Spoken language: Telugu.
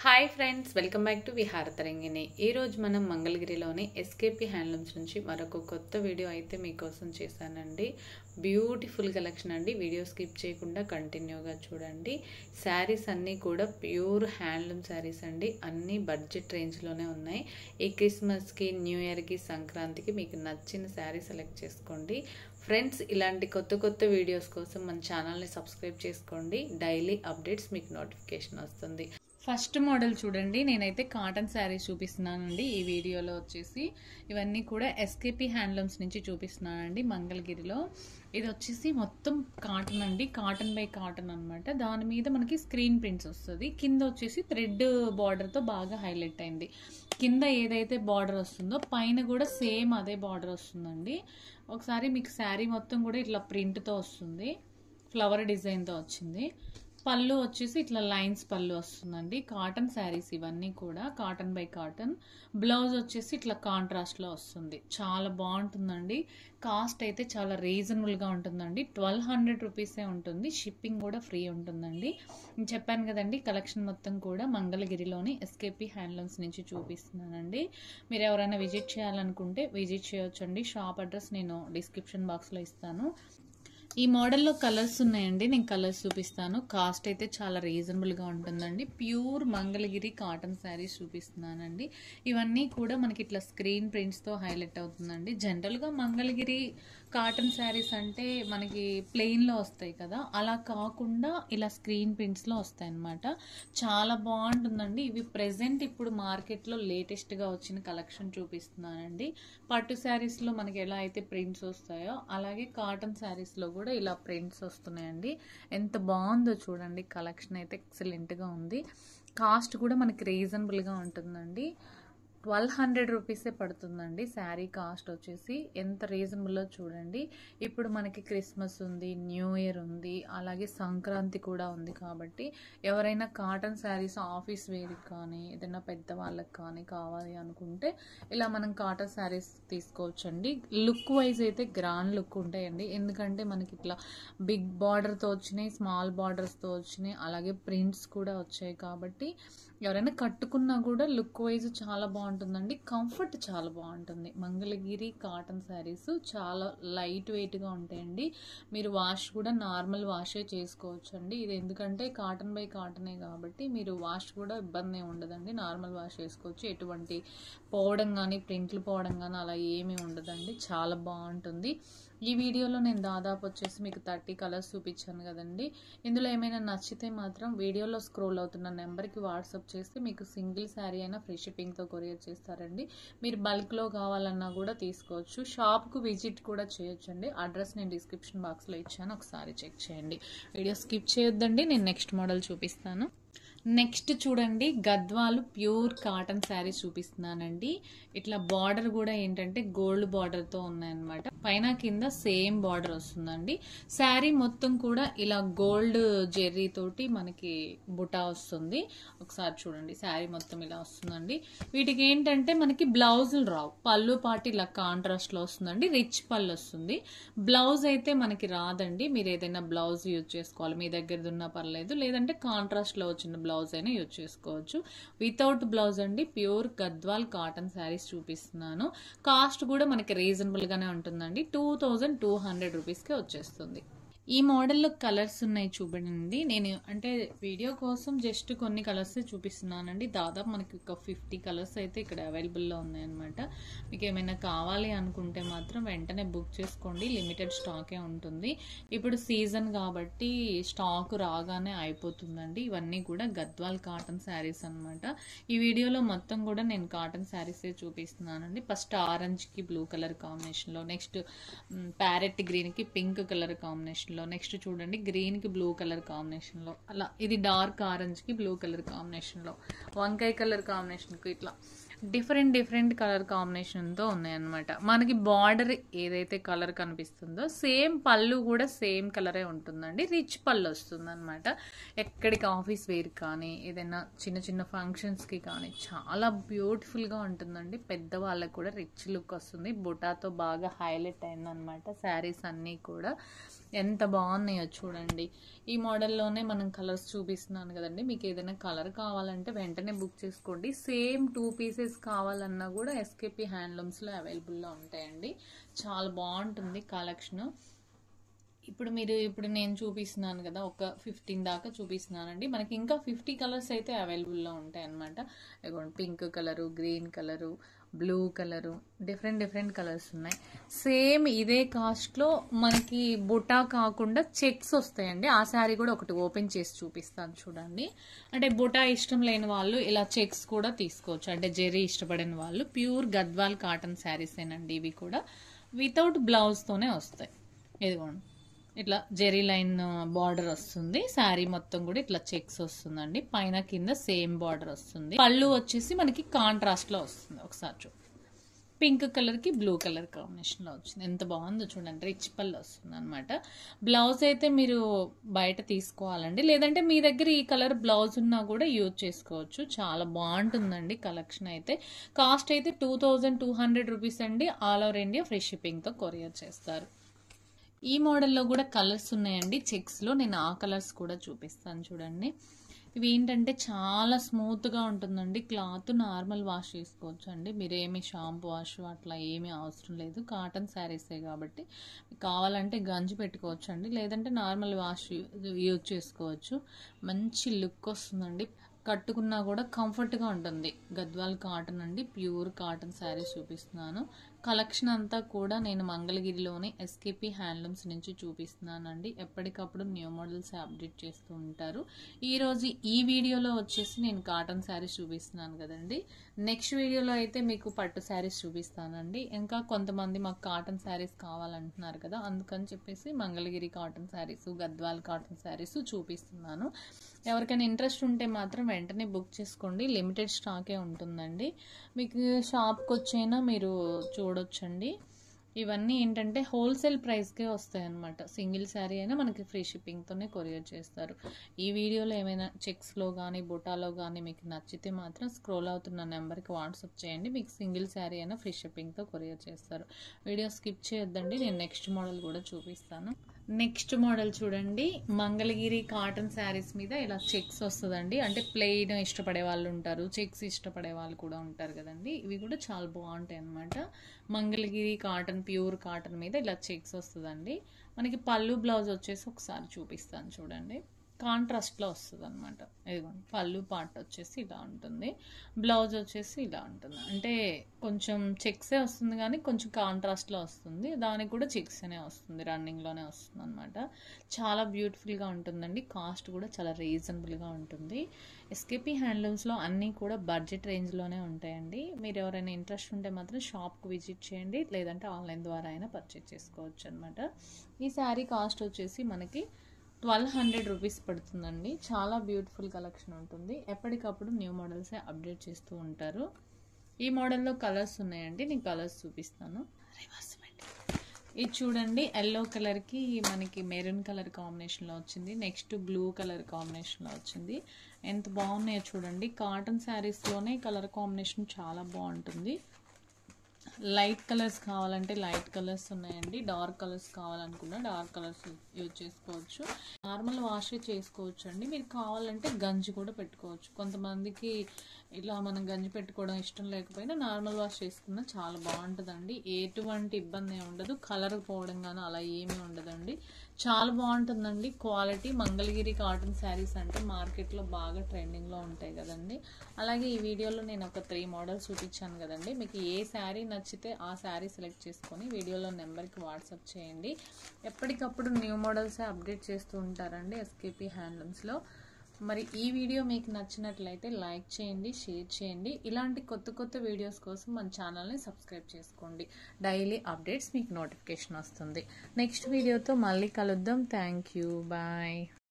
hi friends welcome back to Vihara Tarangini ఈరోజు మనం మంగళగిరిలోని ఎస్కేపీ హ్యాండ్లూమ్స్ నుంచి మరొక కొత్త వీడియో అయితే మీకోసం చేశానండి బ్యూటిఫుల్ కలెక్షన్ అండి వీడియో స్కిప్ చేయకుండా కంటిన్యూగా చూడండి శారీస్ అన్నీ కూడా ప్యూర్ హ్యాండ్లూమ్ శారీస్ అండి అన్నీ బడ్జెట్ రేంజ్లోనే ఉన్నాయి ఈ క్రిస్మస్కి న్యూ ఇయర్కి సంక్రాంతికి మీకు నచ్చిన శారీ సెలెక్ట్ చేసుకోండి ఫ్రెండ్స్ ఇలాంటి కొత్త కొత్త వీడియోస్ కోసం మన ఛానల్ని సబ్స్క్రైబ్ చేసుకోండి డైలీ అప్డేట్స్ మీకు నోటిఫికేషన్ వస్తుంది ఫస్ట్ మోడల్ చూడండి నేనైతే కాటన్ శారీస్ చూపిస్తున్నానండి ఈ వీడియోలో వచ్చేసి ఇవన్నీ కూడా ఎస్కేపీ హ్యాండ్లూమ్స్ నుంచి చూపిస్తున్నానండి మంగళగిరిలో ఇది వచ్చేసి మొత్తం కాటన్ అండి కాటన్ బై కాటన్ అనమాట దాని మీద మనకి స్క్రీన్ ప్రింట్స్ వస్తుంది కింద వచ్చేసి థ్రెడ్ బార్డర్తో బాగా హైలైట్ అయింది కింద ఏదైతే బార్డర్ వస్తుందో పైన కూడా సేమ్ అదే బార్డర్ వస్తుందండి ఒకసారి మీకు శారీ మొత్తం కూడా ఇట్లా ప్రింట్తో వస్తుంది ఫ్లవర్ డిజైన్తో వచ్చింది పళ్ళు వచ్చేసి ఇట్లా లైన్స్ పళ్ళు వస్తుందండి కాటన్ శారీస్ ఇవన్నీ కూడా కాటన్ బై కాటన్ బ్లౌజ్ వచ్చేసి ఇట్లా కాంట్రాస్ట్లో వస్తుంది చాలా బాగుంటుందండి కాస్ట్ అయితే చాలా రీజనబుల్గా ఉంటుందండి ట్వెల్వ్ హండ్రెడ్ రూపీసే ఉంటుంది షిప్పింగ్ కూడా ఫ్రీ ఉంటుందండి నేను చెప్పాను కదండి కలెక్షన్ మొత్తం కూడా మంగళగిరిలోని ఎస్కేపీ హ్యాండ్లూమ్స్ నుంచి చూపిస్తున్నానండి మీరు ఎవరైనా విజిట్ చేయాలనుకుంటే విజిట్ చేయొచ్చండి షాప్ అడ్రస్ నేను డిస్క్రిప్షన్ బాక్స్లో ఇస్తాను ఈ మోడల్లో కలర్స్ ఉన్నాయండి నేను కలర్స్ చూపిస్తాను కాస్ట్ అయితే చాలా రీజనబుల్గా ఉంటుందండి ప్యూర్ మంగళగిరి కాటన్ శారీస్ చూపిస్తున్నానండి ఇవన్నీ కూడా మనకి ఇట్లా స్క్రీన్ ప్రింట్స్తో హైలైట్ అవుతుందండి జనరల్గా మంగళగిరి కాటన్ శారీస్ అంటే మనకి ప్లెయిన్లో వస్తాయి కదా అలా కాకుండా ఇలా స్క్రీన్ ప్రింట్స్లో వస్తాయి అన్నమాట చాలా బాగుంటుందండి ఇవి ప్రెసెంట్ ఇప్పుడు మార్కెట్లో లేటెస్ట్గా వచ్చిన కలెక్షన్ చూపిస్తున్నానండి పట్టు శారీస్లో మనకి ఎలా అయితే ప్రింట్స్ వస్తాయో అలాగే కాటన్ శారీస్లో కూడా ఇలా ప్రింట్స్ వస్తున్నాయండి ఎంత బాగుందో చూడండి కలెక్షన్ అయితే ఎక్సలెంట్గా ఉంది కాస్ట్ కూడా మనకి రీజనబుల్గా ఉంటుందండి ట్వెల్వ్ హండ్రెడ్ రూపీసే పడుతుందండి శారీ కాస్ట్ వచ్చేసి ఎంత రీజనబుల్లో చూడండి ఇప్పుడు మనకి క్రిస్మస్ ఉంది న్యూ ఇయర్ ఉంది అలాగే సంక్రాంతి కూడా ఉంది కాబట్టి ఎవరైనా కాటన్ శారీస్ ఆఫీస్ వేర్కి కానీ ఏదైనా పెద్ద వాళ్ళకి కానీ కావాలి అనుకుంటే ఇలా మనం కాటన్ శారీస్ తీసుకోవచ్చండి లుక్ వైజ్ అయితే గ్రాండ్ లుక్ ఉంటాయండి ఎందుకంటే మనకి ఇట్లా బిగ్ బార్డర్తో వచ్చినాయి స్మాల్ బార్డర్స్తో వచ్చినాయి అలాగే ప్రింట్స్ కూడా వచ్చాయి కాబట్టి ఎవరైనా కట్టుకున్నా కూడా లుక్ వైజ్ చాలా బాగుంటుందండి కంఫర్ట్ చాలా బాగుంటుంది మంగళగిరి కాటన్ శారీస్ చాలా లైట్ వెయిట్గా ఉంటాయండి మీరు వాష్ కూడా నార్మల్ వాషే చేసుకోవచ్చు అండి ఇది ఎందుకంటే కాటన్ బై కాటనే కాబట్టి మీరు వాష్ కూడా ఇబ్బంది ఉండదండి నార్మల్ వాష్ చేసుకోవచ్చు ఎటువంటి పోవడం కానీ ప్రింట్లు పోవడం కానీ అలా ఏమీ ఉండదండి చాలా బాగుంటుంది ఈ వీడియోలో నేను దాదాపు వచ్చేసి మీకు థర్టీ కలర్స్ చూపించాను కదండి ఇందులో ఏమైనా నచ్చితే మాత్రం వీడియోలో స్క్రోల్ అవుతున్న నెంబర్కి వాట్సాప్ చేస్తే మీకు సింగిల్ శారీ అయినా ఫ్రీ షిప్పింగ్తో కొరియర్ చేస్తారండి మీరు బల్క్లో కావాలన్నా కూడా తీసుకోవచ్చు షాప్కు విజిట్ కూడా చేయొచ్చండి అడ్రస్ నేను డిస్క్రిప్షన్ బాక్స్లో ఇచ్చాను ఒకసారి చెక్ చేయండి వీడియో స్కిప్ చేయొద్దండి నేను నెక్స్ట్ మోడల్ చూపిస్తాను నెక్స్ట్ చూడండి గద్వాలు ప్యూర్ కాటన్ శారీ చూపిస్తున్నానండి ఇట్లా బార్డర్ కూడా ఏంటంటే గోల్డ్ బార్డర్తో ఉన్నాయన్నమాట పైన కింద సేమ్ బార్డర్ వస్తుందండి శారీ మొత్తం కూడా ఇలా గోల్డ్ జెర్రీ తోటి మనకి బుటా వస్తుంది ఒకసారి చూడండి శారీ మొత్తం ఇలా వస్తుందండి వీటికి ఏంటంటే మనకి బ్లౌజులు రావు పళ్ళు పాటు ఇలా కాంట్రాస్ట్లో వస్తుందండి రిచ్ పళ్ళు వస్తుంది బ్లౌజ్ అయితే మనకి రాదండి మీరు ఏదైనా బ్లౌజ్ యూజ్ చేసుకోవాలి మీ దగ్గర ఉన్నా పర్లేదు లేదంటే కాంట్రాస్ట్లో వచ్చిన బ్లౌజ్ అయినా యూజ్ చేసుకోవచ్చు వితౌట్ బ్లౌజ్ అండి ప్యూర్ గద్వాల్ కాటన్ శారీస్ చూపిస్తున్నాను కాస్ట్ కూడా మనకి రీజనబుల్గానే ఉంటుందండి టూ థౌజండ్ టూ హండ్రెడ్ రూపీస్కే వచ్చేస్తుంది ఈ మోడల్లో కలర్స్ ఉన్నాయి చూడండి నేను అంటే వీడియో కోసం జస్ట్ కొన్ని కలర్స్ చూపిస్తున్నానండి దాదాపు మనకి ఒక ఫిఫ్టీ కలర్స్ అయితే ఇక్కడ అవైలబుల్లో ఉన్నాయన్నమాట మీకు ఏమైనా కావాలి అనుకుంటే మాత్రం వెంటనే బుక్ చేసుకోండి లిమిటెడ్ స్టాకే ఉంటుంది ఇప్పుడు సీజన్ కాబట్టి స్టాక్ రాగానే అయిపోతుందండి ఇవన్నీ కూడా గద్వాల్ కాటన్ శారీస్ అనమాట ఈ వీడియోలో మొత్తం కూడా నేను కాటన్ శారీసే చూపిస్తున్నానండి ఫస్ట్ ఆరెంజ్కి బ్లూ కలర్ కాంబినేషన్లో నెక్స్ట్ ప్యారెట్ గ్రీన్కి పింక్ కలర్ కాంబినేషన్లో నెక్స్ట్ చూడండి గ్రీన్కి బ్లూ కలర్ కాంబినేషన్లో అలా ఇది డార్క్ ఆరెంజ్కి బ్లూ కలర్ కాంబినేషన్లో వంకాయ కలర్ కాంబినేషన్కి ఇట్లా డిఫరెంట్ డిఫరెంట్ కలర్ కాంబినేషన్తో ఉన్నాయన్నమాట మనకి బార్డర్ ఏదైతే కలర్ కనిపిస్తుందో సేమ్ పళ్ళు కూడా సేమ్ కలరే ఉంటుందండి రిచ్ పళ్ళు వస్తుందన్నమాట ఎక్కడికి ఆఫీస్ వేర్ కానీ ఏదైనా చిన్న చిన్న ఫంక్షన్స్కి కానీ చాలా బ్యూటిఫుల్గా ఉంటుందండి పెద్దవాళ్ళకి కూడా రిచ్ లుక్ వస్తుంది బుటాతో బాగా హైలైట్ అయిందనమాట శారీస్ అన్నీ కూడా ఎంత బాగున్నాయో చూడండి ఈ మోడల్లోనే మనం కలర్స్ చూపిస్తున్నాను కదండి మీకు ఏదైనా కలర్ కావాలంటే వెంటనే బుక్ చేసుకోండి సేమ్ టూ పీసెస్ కావాలన్నా కూడా ఎస్కేపీ హ్యాండ్లూమ్స్లో అవైలబుల్లో ఉంటాయండి చాలా బాగుంటుంది కలెక్షన్ ఇప్పుడు మీరు ఇప్పుడు నేను చూపిస్తున్నాను కదా ఒక ఫిఫ్టీన్ దాకా చూపిస్తున్నానండి మనకి ఇంకా ఫిఫ్టీ కలర్స్ అయితే అవైలబుల్లో ఉంటాయి అనమాట pink colour green colour blue colour different different colours ఉన్నాయి సేమ్ ఇదే కాస్ట్లో మనకి బుటా కాకుండా చెక్స్ వస్తాయండి ఆ శారీ కూడా ఒకటి ఓపెన్ చేసి చూపిస్తాను చూడండి అంటే బుటా ఇష్టం లేని వాళ్ళు ఇలా చెక్స్ కూడా తీసుకోవచ్చు అంటే జెరీ ఇష్టపడిన వాళ్ళు ప్యూర్ గద్వాల్ కాటన్ శారీస్ ఏనండి ఇవి కూడా వితౌట్ బ్లౌజ్తోనే వస్తాయి ఇదిగోండి ఇట్లా జెరీ లైన్ బార్డర్ వస్తుంది శారీ మొత్తం కూడా ఇట్లా చెక్స్ వస్తుందండి పైన కింద సేమ్ బార్డర్ వస్తుంది పళ్ళు వచ్చేసి మనకి కాంట్రాస్ట్ లో వస్తుంది ఒకసారి చూ పింక్ కలర్ కి బ్లూ కలర్ కాంబినేషన్ లో వచ్చింది ఎంత బాగుందో చూడండి రిచ్ పళ్ళు వస్తుంది అనమాట బ్లౌజ్ అయితే మీరు బయట తీసుకోవాలండి లేదంటే మీ దగ్గర ఈ కలర్ బ్లౌజ్ ఉన్నా కూడా యూజ్ చేసుకోవచ్చు చాలా బాగుంటుందండి కలెక్షన్ అయితే కాస్ట్ అయితే two thousand two hundred rupees అండి all over India free shipping తో కొరియర్ చేస్తారు ఈ మోడల్లో కూడా కలర్స్ ఉన్నాయండి చెక్స్లో నేను ఆ కలర్స్ కూడా చూపిస్తాను చూడండి ఇవి ఏంటంటే చాలా స్మూత్గా ఉంటుందండి క్లాత్ నార్మల్ వాష్ చేసుకోవచ్చు అండి మీరు ఏమి షాంపూ వాష్ అట్లా ఏమీ అవసరం లేదు కాటన్ శారీసే కాబట్టి కావాలంటే గంజి పెట్టుకోవచ్చు అండి లేదంటే నార్మల్ వాష్ యూజ్ చేసుకోవచ్చు మంచి లుక్ వస్తుందండి కట్టుకున్నా కూడా కంఫర్ట్గా ఉంటుంది గద్వాల్ కాటన్ అండి ప్యూర్ కాటన్ శారీస్ చూపిస్తున్నాను కలెక్షన్ అంతా కూడా నేను మంగళగిరిలోని ఎస్కేపీ హ్యాండ్లూమ్స్ నుంచి చూపిస్తున్నానండి ఎప్పటికప్పుడు న్యూ మోడల్స్ అప్డేట్ చేస్తూ ఉంటారు ఈరోజు ఈ వీడియోలో వచ్చేసి నేను కాటన్ శారీస్ చూపిస్తున్నాను కదండి నెక్స్ట్ వీడియోలో అయితే మీకు పట్టు శారీస్ చూపిస్తానండి ఇంకా కొంతమంది మాకు కాటన్ శారీస్ కావాలంటున్నారు కదా అందుకని చెప్పేసి మంగళగిరి కాటన్ శారీస్ గద్వాల్ కాటన్ శారీస్ చూపిస్తున్నాను ఎవరికైనా ఇంట్రెస్ట్ ఉంటే మాత్రం వెంటనే బుక్ చేసుకోండి లిమిటెడ్ స్టాకే ఉంటుందండి మీకు షాప్కి వచ్చైనా మీరు చూడొచ్చండి ఇవన్నీ ఏంటంటే హోల్సేల్ ప్రైస్కే వస్తాయి అనమాట సింగిల్ శారీ అయినా మనకి ఫ్రీ షిప్పింగ్తోనే కొరియర్ చేస్తారు ఈ వీడియోలో ఏమైనా చెక్స్లో కానీ బుటాలో కానీ మీకు నచ్చితే మాత్రం స్క్రోల్ అవుతున్న నెంబర్కి వాట్సాప్ చేయండి మీకు సింగిల్ శారీ అయినా ఫ్రీ షిప్పింగ్తో కొరియర్ చేస్తారు వీడియో స్కిప్ చేయొద్దండి నేను నెక్స్ట్ మోడల్ కూడా చూపిస్తాను నెక్స్ట్ మోడల్ చూడండి మంగళగిరి కాటన్ శారీస్ మీద ఇలా చెక్స్ వస్తుందండి అంటే ప్లెయిన్ ఇష్టపడే వాళ్ళు ఉంటారు చెక్స్ ఇష్టపడే వాళ్ళు కూడా ఉంటారు కదండి ఇవి కూడా చాలా బాగుంటాయి అనమాట మంగళగిరి కాటన్ ప్యూర్ కాటన్ మీద ఇలా చెక్స్ వస్తుందండి మనకి పళ్ళు బ్లౌజ్ వచ్చేసి ఒకసారి చూపిస్తాను చూడండి కాంట్రాస్ట్లో వస్తుంది అనమాట ఇదిగోండి పళ్ళు పార్ట్ వచ్చేసి ఇలా ఉంటుంది బ్లౌజ్ వచ్చేసి ఇలా ఉంటుంది అంటే కొంచెం చెక్సే వస్తుంది కానీ కొంచెం కాంట్రాస్ట్లో వస్తుంది దానికి కూడా చెక్స్ అనే వస్తుంది రన్నింగ్లోనే వస్తుంది అనమాట చాలా బ్యూటిఫుల్గా ఉంటుందండి కాస్ట్ కూడా చాలా రీజనబుల్గా ఉంటుంది ఎస్కేపీ హ్యాండ్లూమ్స్లో అన్నీ కూడా బడ్జెట్ రేంజ్లోనే ఉంటాయండి మీరు ఎవరైనా ఇంట్రెస్ట్ ఉంటే మాత్రం షాప్కి విజిట్ చేయండి లేదంటే ఆన్లైన్ ద్వారా అయినా పర్చేజ్ చేసుకోవచ్చు అనమాట ఈ శారీ కాస్ట్ వచ్చేసి మనకి ట్వెల్వ్ హండ్రెడ్ రూపీస్ పడుతుందండి చాలా బ్యూటిఫుల్ కలెక్షన్ ఉంటుంది ఎప్పటికప్పుడు న్యూ మోడల్సే అప్డేట్ చేస్తూ ఉంటారు ఈ మోడల్లో కలర్స్ ఉన్నాయండి నేను కలర్స్ చూపిస్తాను ఇది చూడండి ఎల్లో కలర్కి మనకి మెరూన్ కలర్ కాంబినేషన్లో వచ్చింది నెక్స్ట్ బ్లూ కలర్ కాంబినేషన్లో వచ్చింది ఎంత బాగున్నాయో చూడండి కాటన్ శారీస్లోనే కలర్ కాంబినేషన్ చాలా బాగుంటుంది లైట్ కలర్స్ కావాలంటే లైట్ కలర్స్ ఉన్నాయండి డార్క్ కలర్స్ కావాలనుకున్నా డార్క్ కలర్స్ యూజ్ చేసుకోవచ్చు నార్మల్ వాష్ చేసుకోవచ్చు అండి మీరు కావాలంటే గంజి కూడా పెట్టుకోవచ్చు కొంతమందికి ఇలా మనం గంజి పెట్టుకోవడం ఇష్టం లేకపోయినా నార్మల్ వాష్ చేసుకున్నా చాలా బాగుంటుందండి ఎటువంటి ఇబ్బంది ఏమి ఉండదు కలర్ పోవడం కానీ అలా ఏమీ ఉండదండి చాలా బాగుంటుందండి క్వాలిటీ మంగళగిరి కాటన్ శారీస్ అంటే మార్కెట్లో బాగా ట్రెండింగ్లో ఉంటాయి కదండి అలాగే ఈ వీడియోలో నేను ఒక త్రీ మోడల్స్ చూపించాను కదండి మీకు ఏ శారీ నచ్చితే ఆ శారీ సెలెక్ట్ చేసుకొని వీడియోలో నెంబర్కి వాట్సాప్ చేయండి ఎప్పటికప్పుడు న్యూ మోడల్సే అప్డేట్ చేస్తూ ఉంటారండి ఎస్కేపీ హ్యాండ్లూమ్స్లో మరి ఈ వీడియో మీకు నచ్చినట్లయితే లైక్ చేయండి షేర్ చేయండి ఇలాంటి కొత్త కొత్త వీడియోస్ కోసం మన ఛానల్ని సబ్స్క్రైబ్ చేసుకోండి డైలీ అప్డేట్స్ మీకు నోటిఫికేషన్ వస్తుంది నెక్స్ట్ వీడియోతో మళ్ళీ కలుద్దాం థ్యాంక్ యూ బాయ్